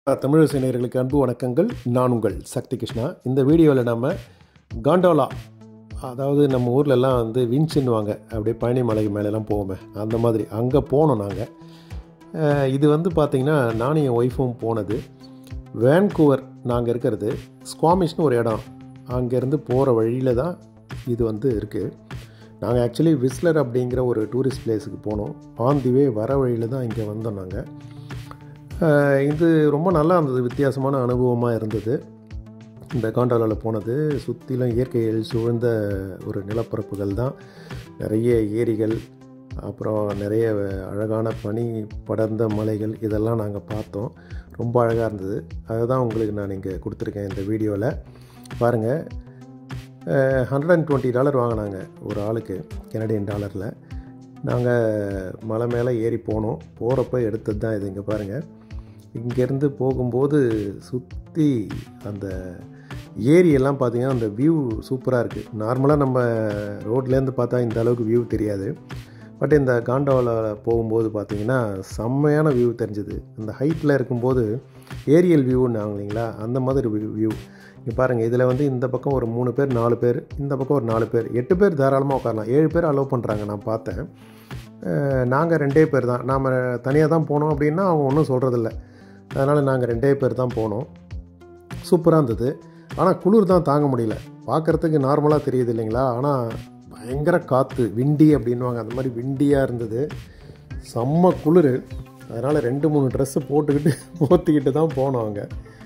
தமிழ் நேயர்களுக்கு அன்பு வணக்கங்கள் நான் உங்கள் சக்தி கிருஷ்ணா இந்த வீடியோவில் நம்ம காண்டோலா அதாவது நம்ம ஊர்லெல்லாம் வந்து வின்ச்சுன்னுவாங்க அப்படியே பழனி மலை மேலெல்லாம் போவோமே அந்த மாதிரி அங்கே போனோம் நாங்கள் இது வந்து பார்த்திங்கன்னா நானும் என் ஒய்ஃபும் போனது வேன்கூவர் நாங்கள் இருக்கிறது ஸ்குவாமிஷ்னு ஒரு இடம் அங்கேருந்து போகிற வழியில் தான் இது வந்து இருக்குது நாங்கள் ஆக்சுவலி விஸ்லர் அப்படிங்கிற ஒரு டூரிஸ்ட் பிளேஸுக்கு போனோம் ஆன் தி வே வர வழியில் தான் இங்கே வந்தோம் நாங்கள் அஹ் இது ரொம்ப நல்லா இருந்தது வித்தியாசமான அனுபவமாக இருந்தது இந்த காண்டாலாவில் போனது சுற்றிலும் இயற்கையில் சூழ்ந்த ஒரு நிலப்பரப்புகள் தான் நிறைய ஏரிகள் அப்புறம் நிறைய அழகான பனி படர்ந்த மலைகள் இதெல்லாம் நாங்கள் பார்த்தோம் ரொம்ப அழகாக இருந்தது அதை தான் உங்களுக்கு நான் இங்கே கொடுத்துருக்கேன் இந்த வீடியோவில் பாருங்கள் ஹண்ட்ரட் அண்ட் டுவெண்ட்டி டாலர் வாங்கினாங்க ஒரு ஆளுக்கு கெனடியன் டாலரில் நாங்கள் மலை மேலே ஏறி போனோம் போகிறப்ப எடுத்தது தான் இது இங்கே பாருங்கள் இங்கேருந்து போகும்போது சுற்றி அந்த ஏரியெல்லாம் பார்த்தீங்கன்னா அந்த வியூ சூப்பராக இருக்குது நார்மலாக நம்ம ரோட்லேருந்து பார்த்தா இந்த அளவுக்கு வியூ தெரியாது பட் இந்த காண்டாவில் போகும்போது பார்த்தீங்கன்னா செம்மையான வியூ தெரிஞ்சுது அந்த ஹைட்டில் இருக்கும்போது ஏரியல் வியூன்னு இல்லைங்களா அந்த மாதிரி வியூ இங்கே பாருங்கள் இதில் வந்து இந்த பக்கம் ஒரு மூணு பேர் நாலு பேர் இந்த பக்கம் ஒரு நாலு பேர் எட்டு பேர் தாராளமாக உட்காரலாம் ஏழு பேர் அலோவ் பண்ணுறாங்க நான் பார்த்தேன் நாங்கள் ரெண்டே பேர் தான் நாம் தனியாக தான் போனோம் அப்படின்னா அவங்க ஒன்றும் சொல்கிறதில்ல அதனால் நாங்கள் ரெண்டே பேர் தான் போனோம் சூப்பராக இருந்தது ஆனால் குளிர் தான் தாங்க முடியல பார்க்குறதுக்கு நார்மலாக தெரியுது இல்லைங்களா ஆனால் பயங்கர காற்று விண்டி அப்படின்வாங்க அந்த மாதிரி விண்டியாக இருந்தது செம்ம குளிர் அதனால் ரெண்டு மூணு ட்ரெஸ்ஸு போட்டுக்கிட்டு போத்திக்கிட்டு தான் போனோம் அங்கே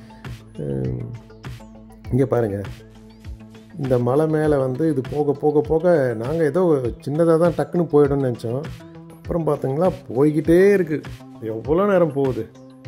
இங்கே பாருங்கள் இந்த மலை மேலே வந்து இது போக போக போக நாங்கள் ஏதோ சின்னதாக தான் டக்குன்னு போயிடும்னு நினச்சோம் அப்புறம் பார்த்தீங்களா போய்கிட்டே இருக்குது எவ்வளோ நேரம் போகுது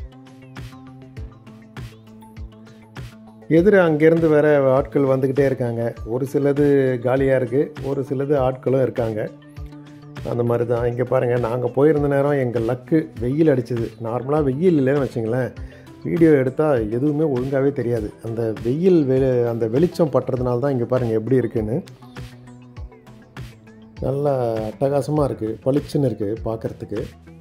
எதிர அங்கேருந்து வேற ஆட்கள் வந்துக்கிட்டே இருக்காங்க ஒரு சிலது காலியாக இருக்குது ஒரு சிலது ஆட்களும் இருக்காங்க அந்த மாதிரி தான் இங்கே பாருங்கள் நாங்கள் போயிருந்த நேரம் எங்கள் லக்கு வெயில் அடிச்சது நார்மலாக வெயில் இல்லைன்னு வச்சுங்களேன் வீடியோ எடுத்தால் எதுவுமே ஒழுங்காகவே தெரியாது அந்த வெயில் வெ அந்த வெளிச்சம் பட்டுறதுனால தான் இங்கே பாருங்கள் எப்படி இருக்குன்னு நல்லா அட்டகாசமாக இருக்குது பளிச்சுன்னு இருக்குது பார்க்குறதுக்கு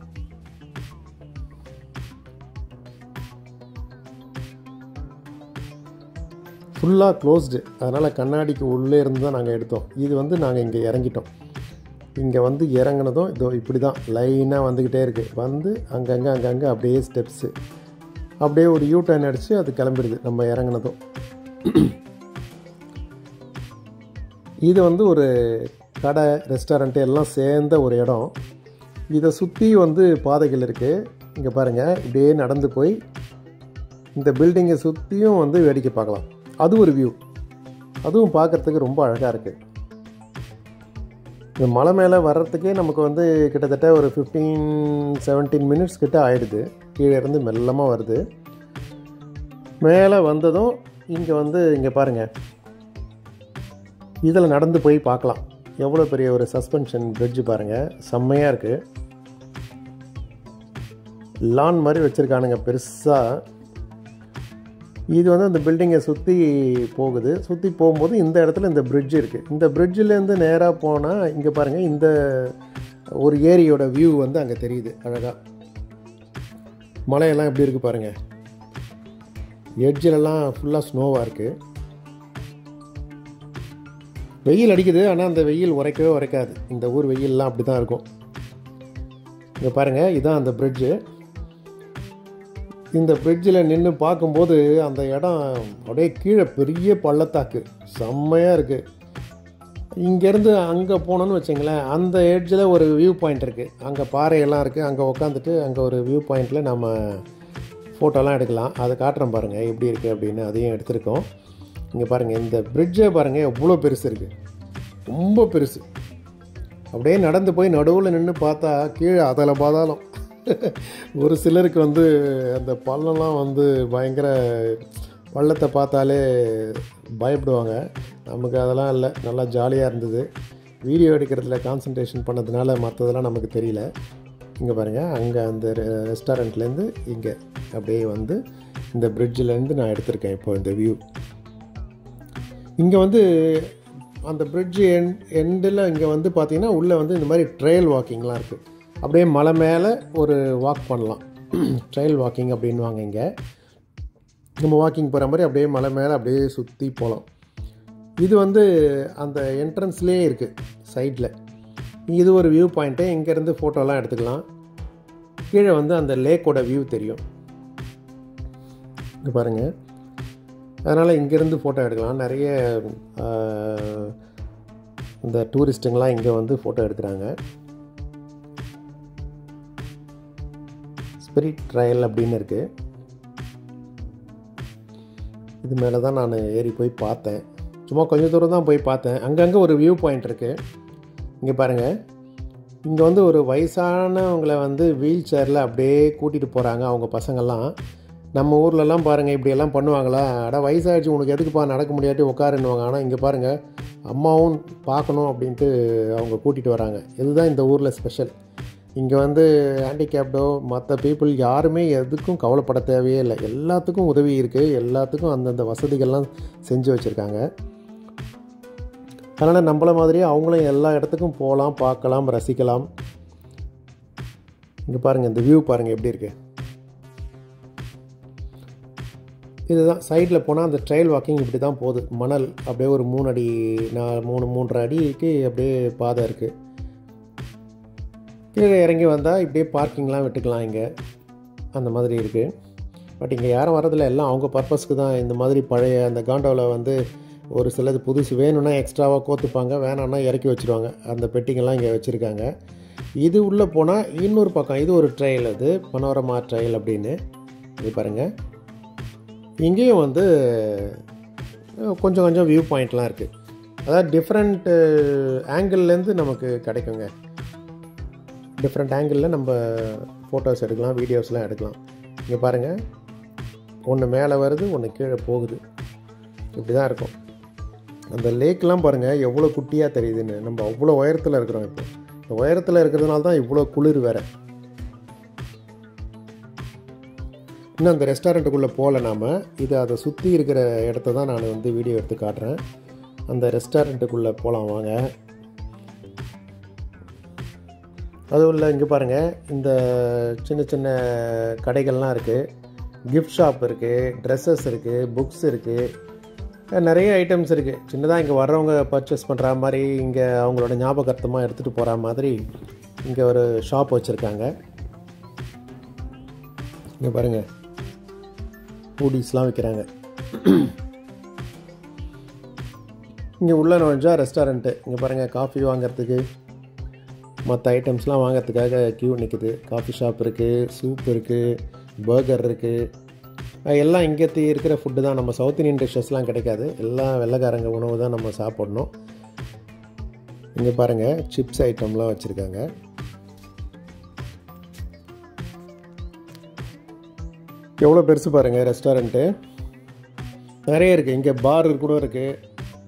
ஃபுல்லாக க்ளோஸ்டு அதனால் கண்ணாடிக்கு உள்ளே இருந்து தான் நாங்கள் எடுத்தோம் இது வந்து நாங்கள் இங்கே இறங்கிட்டோம் இங்கே வந்து இறங்கினதும் இதோ இப்படி தான் லைனாக வந்துக்கிட்டே இருக்குது வந்து அங்கங்கே அங்கங்கே அப்படியே ஸ்டெப்ஸு அப்படியே ஒரு யூ டர்ன் அடித்து அது கிளம்பிடுது நம்ம இறங்கினதும் இது வந்து ஒரு கடை ரெஸ்டாரண்ட்டு எல்லாம் சேர்ந்த ஒரு இடம் இதை சுற்றி வந்து பாதைகள் இருக்குது இங்கே பாருங்கள் இப்படியே நடந்து போய் இந்த பில்டிங்கை சுற்றியும் வந்து வேடிக்கை பார்க்கலாம் அது ஒரு வியூ அதுவும் பார்க்குறதுக்கு ரொம்ப அழகாக இருக்குது இந்த மலை மேலே வர்றதுக்கே நமக்கு வந்து கிட்டத்தட்ட ஒரு ஃபிஃப்டீன் செவன்டீன் மினிட்ஸ் கிட்ட ஆயிடுது கீழே இருந்து மெல்லமாக வருது மேலே வந்ததும் இங்கே வந்து இங்கே பாருங்கள் இதில் நடந்து போய் பார்க்கலாம் எவ்வளோ பெரிய ஒரு சஸ்பென்ஷன் பிரிட்ஜு பாருங்கள் செம்மையாக இருக்குது லான் மாதிரி வச்சுருக்கானுங்க பெருசாக இது வந்து அந்த பில்டிங்கை சுற்றி போகுது சுற்றி போகும்போது இந்த இடத்துல இந்த பிரிட்ஜ் இருக்குது இந்த பிரிட்ஜிலேருந்து நேராக போனால் இங்கே பாருங்கள் இந்த ஒரு ஏரியோட வியூ வந்து அங்கே தெரியுது அழகாக மலையெல்லாம் எப்படி இருக்குது பாருங்கள் எட்ஜிலெல்லாம் ஃபுல்லாக ஸ்னோவாக இருக்குது வெயில் அடிக்குது ஆனால் அந்த வெயில் உரைக்கவே உரைக்காது இந்த ஊர் வெயிலெலாம் அப்படி தான் இருக்கும் இங்கே பாருங்கள் இதுதான் அந்த பிரிட்ஜு இந்த பிரிட்ஜில் நின்று பார்க்கும்போது அந்த இடம் அப்படியே கீழே பெரிய பள்ளத்தாக்கு செம்மையாக இருக்குது இங்கேருந்து அங்கே போனோன்னு வச்சுங்களேன் அந்த எட்ஜில் ஒரு வியூ பாயிண்ட் இருக்குது அங்கே பாறையெல்லாம் இருக்குது அங்கே உட்காந்துட்டு அங்கே ஒரு வியூ பாயிண்டில் நம்ம ஃபோட்டோலாம் எடுக்கலாம் அதை காட்டுறோம் பாருங்கள் எப்படி இருக்குது அப்படின்னு அதையும் எடுத்திருக்கோம் இங்கே பாருங்கள் இந்த பிரிட்ஜை பாருங்கள் எவ்வளோ பெருசு இருக்குது ரொம்ப பெருசு அப்படியே நடந்து போய் நடுவில் நின்று பார்த்தா கீழே அதில் பாதாளம் ஒரு சிலருக்கு வந்து அந்த பள்ளம்லாம் வந்து பயங்கர பள்ளத்தை பார்த்தாலே பயப்படுவாங்க நமக்கு அதெல்லாம் இல்லை நல்லா ஜாலியாக இருந்தது வீடியோ எடுக்கிறதுல கான்சன்ட்ரேஷன் பண்ணதுனால மற்றதெல்லாம் நமக்கு தெரியல இங்கே பாருங்கள் அங்கே அந்த ரெஸ்டாரண்ட்லேருந்து இங்கே அப்படியே வந்து இந்த பிரிட்ஜிலேருந்து நான் எடுத்திருக்கேன் இப்போ இந்த வியூ இங்கே வந்து அந்த பிரிட்ஜ் என் எண்டில் இங்கே வந்து பார்த்திங்கன்னா உள்ளே வந்து இந்த மாதிரி ட்ரெயில் வாக்கிங்லாம் இருக்குது அப்படியே மலை மேலே ஒரு வாக் பண்ணலாம் ட்ரெயில் வாக்கிங் அப்படின்வாங்க இங்கே நம்ம வாக்கிங் போகிற மாதிரி அப்படியே மலை மேலே அப்படியே சுற்றி போகலாம் இது வந்து அந்த என்ட்ரன்ஸ்லேயே இருக்குது சைடில் இது ஒரு வியூ பாயிண்ட்டு இங்கேருந்து ஃபோட்டோலாம் எடுத்துக்கலாம் கீழே வந்து அந்த லேக்கோட வியூ தெரியும் இங்கே பாருங்கள் அதனால் இங்கேருந்து ஃபோட்டோ எடுக்கலாம் நிறைய ஆஹ், இந்த டூரிஸ்ட்டுங்களாம் இங்கே வந்து ஃபோட்டோ எடுக்கிறாங்க ஸ்பிரிட் ட்ரையல் அப்படின்னு இருக்குது இது மேலே தான் நான் ஏறி போய் பார்த்தேன் சும்மா கொஞ்சம் தூரம் தான் போய் பார்த்தேன் அங்கங்கே ஒரு வியூ பாயிண்ட் இருக்குது இங்கே பாருங்கள் இங்கே வந்து ஒரு வயசானவங்களை வந்து வீல் சேரில் அப்படியே கூட்டிகிட்டு போகிறாங்க அவங்க பசங்கள்லாம் நம்ம ஊர்லலாம் பாருங்கள் இப்படியெல்லாம் பண்ணுவாங்களா அட வயசாகிடுச்சு உனக்கு எதுக்குப்பா நடக்க முடியாட்டி உட்காருன்னுவாங்க ஆனால் இங்கே பாருங்கள் அம்மாவும் பார்க்கணும் அப்படின்ட்டு அவங்க கூட்டிகிட்டு வராங்க இதுதான் இந்த ஊரில் ஸ்பெஷல் இங்கே வந்து ஹேண்டிகேப்டோ மற்ற பீப்புள் யாருமே எதுக்கும் கவலைப்பட தேவையே இல்லை எல்லாத்துக்கும் உதவி இருக்குது எல்லாத்துக்கும் அந்தந்த வசதிகள்லாம் செஞ்சு வச்சுருக்காங்க அதனால் நம்மள மாதிரியே அவங்களும் எல்லா இடத்துக்கும் போகலாம் பார்க்கலாம் ரசிக்கலாம் இங்கே பாருங்கள் இந்த வியூ பாருங்கள் எப்படி இருக்கு இதுதான் சைடில் போனால் அந்த ட்ரையல் வாக்கிங் இப்படி தான் போகுது மணல் அப்படியே ஒரு மூணு அடி நான் மூணு மூன்றரை அடிக்கு அப்படியே பாதை இருக்குது கீழே இறங்கி வந்தால் இப்படியே பார்க்கிங்லாம் விட்டுக்கலாம் இங்கே அந்த மாதிரி இருக்குது பட் இங்கே யாரும் வரதில்ல எல்லாம் அவங்க பர்பஸ்க்கு தான் இந்த மாதிரி பழைய அந்த காண்டோவில் வந்து ஒரு சிலது புதுசு வேணும்னா எக்ஸ்ட்ராவாக கோத்துப்பாங்க வேணான்னா இறக்கி வச்சுருவாங்க அந்த பெட்டிங்கெல்லாம் இங்கே வச்சுருக்காங்க இது உள்ளே போனால் இன்னொரு பக்கம் இது ஒரு ட்ரையல் அது பனோரமா ட்ரையல் அப்படின்னு இது பாருங்கள் இங்கேயும் வந்து அஹ், கொஞ்சம் கொஞ்சம் வியூ பாயிண்ட்லாம் இருக்குது அதாவது டிஃப்ரெண்ட் ஆங்கிள்லேருந்து நமக்கு கிடைக்குங்க டிஃப்ரெண்ட் ஆங்கிளில் நம்ம ஃபோட்டோஸ் எடுக்கலாம் வீடியோஸ்லாம் எடுக்கலாம் இங்கே பாருங்கள் ஒன்று மேலே வருது ஒன்று கீழே போகுது இப்படி தான் இருக்கும் அந்த லேக்லாம் பாருங்கள் எவ்வளோ குட்டியாக தெரியுதுன்னு நம்ம அவ்வளோ உயரத்தில் இருக்கிறோம் இப்போ இந்த உயரத்தில் இருக்கிறதுனால தான் இவ்வளோ குளிர் வேறு இன்னும் அந்த ரெஸ்டாரண்ட்டுக்குள்ளே போகல நாம் இது அதை சுற்றி இருக்கிற இடத்த தான் நான் வந்து வீடியோ எடுத்து காட்டுறேன் அந்த ரெஸ்டாரண்ட்டுக்குள்ளே போகலாம் வாங்க அதுவும் இல்லை இங்கே பாருங்கள் இந்த சின்ன சின்ன கடைகள்லாம் இருக்குது கிஃப்ட் ஷாப் இருக்குது ட்ரெஸ்ஸஸ் இருக்குது புக்ஸ் இருக்குது நிறைய ஐட்டம்ஸ் இருக்குது சின்னதாக இங்கே வர்றவங்க பர்ச்சேஸ் பண்ணுற மாதிரி இங்கே அவங்களோட ஞாபகார்த்தமாக எடுத்துகிட்டு போகிற மாதிரி இங்கே ஒரு ஷாப் வச்சுருக்காங்க இங்கே பாருங்கள் பூடிஸ்லாம் விற்கிறாங்க இங்கே உள்ளே நுழைஞ்சா ரெஸ்டாரண்ட்டு இங்கே பாருங்கள் காஃபி வாங்குறதுக்கு மற்ற ஐட்டம்ஸ்லாம் வாங்குறதுக்காக க்யூ நிற்குது காஃபி ஷாப் இருக்குது சூப் இருக்குது பர்கர் இருக்குது எல்லாம் இங்கே இருக்கிற ஃபுட்டு தான் நம்ம சவுத் இந்தியன் டிஷ்ஷஸ்லாம் கிடைக்காது எல்லாம் வெள்ளைக்காரங்க உணவு தான் நம்ம சாப்பிடணும் இங்கே பாருங்கள் சிப்ஸ் ஐட்டம்லாம் வச்சுருக்காங்க எவ்வளோ பெருசு பாருங்கள் ரெஸ்டாரண்ட்டு நிறைய இருக்குது இங்கே பார் கூட இருக்குது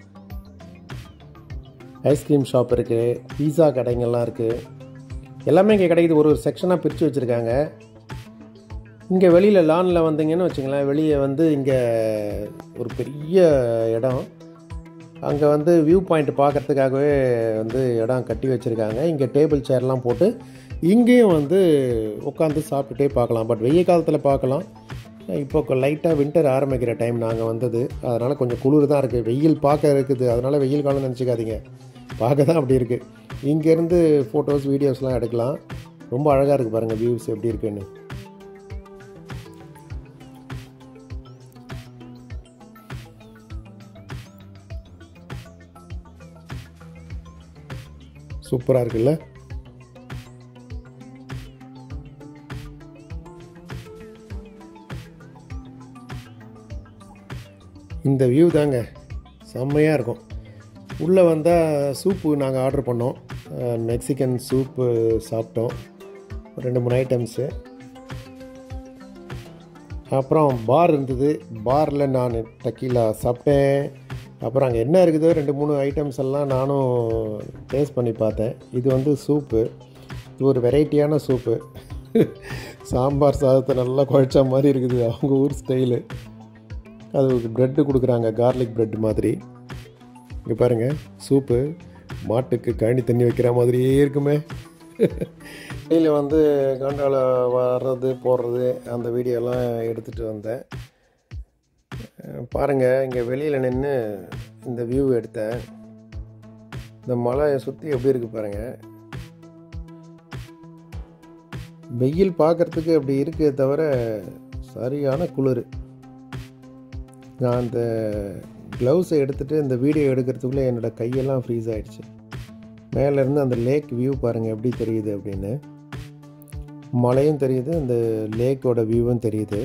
ஐஸ்கிரீம் ஷாப் இருக்குது பீஸா கடைங்கள்லாம் இருக்குது எல்லாமே இங்கே கிடைக்குது ஒரு ஒரு செக்ஷனாக பிரித்து வச்சுருக்காங்க இங்கே வெளியில் லானில் வந்தீங்கன்னு வச்சுங்களேன் வெளியே வந்து இங்கே ஒரு பெரிய இடம் அங்கே வந்து வியூ பாயிண்ட் பார்க்குறதுக்காகவே வந்து இடம் கட்டி வச்சுருக்காங்க இங்கே டேபிள் சேர்லாம் போட்டு இங்கேயும் வந்து உட்காந்து சாப்பிட்டுட்டே பார்க்கலாம் பட் வெய்ய காலத்தில் பார்க்கலாம் இப்போ லைட்டாக வின்டர் ஆரம்பிக்கிற டைம் நாங்கள் வந்தது அதனால் கொஞ்சம் குளிர் தான் இருக்குது வெயில் பார்க்க இருக்குது அதனால் வெயில் காலம் நினச்சிக்காதீங்க பார்க்க தான் அப்படி இருக்குது இங்கேருந்து ஃபோட்டோஸ் வீடியோஸ்லாம் எடுக்கலாம் ரொம்ப அழகாக இருக்குது பாருங்கள் வியூஸ் எப்படி இருக்குன்னு சூப்பராக இருக்குல்ல இந்த வியூ தாங்க செம்மையாக இருக்கும் உள்ளே வந்தால் சூப்பு நாங்கள் ஆர்டர் பண்ணோம் அஹ், மெக்சிகன் சூப்பு சாப்பிட்டோம் ஒரு ரெண்டு மூணு ஐட்டம்ஸு அப்புறம் பார் இருந்தது பாரில் நான் டக்கீலா சாப்பிட்டேன் அப்புறம் அங்கே என்ன இருக்குதோ ரெண்டு மூணு ஐட்டம்ஸ் எல்லாம் நானும் டேஸ்ட் பண்ணி பார்த்தேன் இது வந்து சூப்பு இது ஒரு வெரைட்டியான சூப்பு சாம்பார் சாதத்தை நல்லா குழைச்ச மாதிரி இருக்குது அவங்க ஊர் ஸ்டைலு அது ப்ரெட்டு கொடுக்குறாங்க கார்லிக் ப்ரெட் மாதிரி இங்கே பாருங்கள் சூப்பு மாட்டுக்கு கழனி தண்ணி வைக்கிற மாதிரியே இருக்குமே வெளியில் வந்து காண்டாவில் வர்றது போடுறது அந்த வீடியோலாம் எடுத்துகிட்டு வந்தேன் பாருங்கள் இங்கே வெளியில் நின்று இந்த வியூ எடுத்தேன் இந்த மலையை சுற்றி எப்படி இருக்குது பாருங்கள் வெயில் பார்க்குறதுக்கு அப்படி இருக்கே தவிர சரியான குளிர் நான் அந்த க்ளவுஸை எடுத்துகிட்டு இந்த வீடியோ எடுக்கிறதுக்குள்ளே என்னோடய கையெல்லாம் ஃப்ரீஸ் ஆகிடுச்சு மேலேருந்து அந்த லேக் வியூ பாருங்கள் எப்படி தெரியுது அப்படின்னு மலையும் தெரியுது அந்த லேக்கோட வியூவும் தெரியுது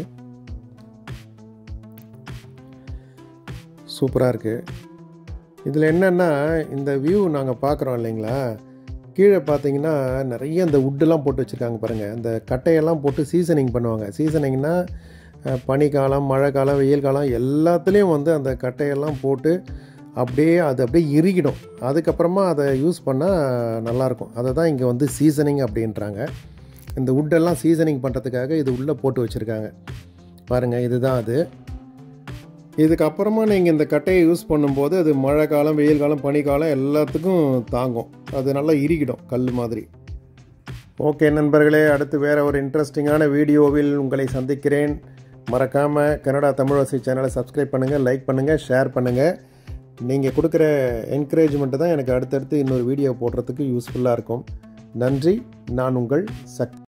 சூப்பராக இருக்குது இதில் என்னென்னா இந்த வியூ நாங்கள் பார்க்குறோம் இல்லைங்களா கீழே பார்த்தீங்கன்னா நிறைய இந்த உட்டெல்லாம் போட்டு வச்சுருக்காங்க பாருங்கள் இந்த கட்டையெல்லாம் போட்டு சீசனிங் பண்ணுவாங்க சீசனிங்னா பனிக்காலம் மழை காலம் வெயில் காலம் எல்லாத்துலேயும் வந்து அந்த கட்டையெல்லாம் போட்டு அப்படியே அது அப்படியே இறுகிடும் அதுக்கப்புறமா அதை யூஸ் பண்ணால் நல்லாயிருக்கும் அதை தான் இங்கே வந்து சீசனிங் அப்படின்றாங்க இந்த உட்டெல்லாம் சீசனிங் பண்ணுறதுக்காக இது உள்ளே போட்டு வச்சுருக்காங்க பாருங்கள் இதுதான் அது இதுக்கப்புறமா நீங்கள் இந்த கட்டையை யூஸ் பண்ணும்போது அது மழை காலம் வெயில் காலம் பனிக்காலம் எல்லாத்துக்கும் தாங்கும் அது நல்லா இறுகிடும் கல் மாதிரி ஓகே நண்பர்களே அடுத்து வேறு ஒரு இன்ட்ரெஸ்டிங்கான வீடியோவில் உங்களை சந்திக்கிறேன் மறக்காமல் கனடா தமிழரசி சேனலை சப்ஸ்கிரைப் பண்ணுங்கள் லைக் பண்ணுங்கள் ஷேர் பண்ணுங்கள் நீங்கள் கொடுக்குற என்கரேஜ்மெண்ட்டு தான் எனக்கு அடுத்தடுத்து இன்னொரு வீடியோ போடுறதுக்கு யூஸ்ஃபுல்லாக இருக்கும் நன்றி நான் உங்கள் சக்தி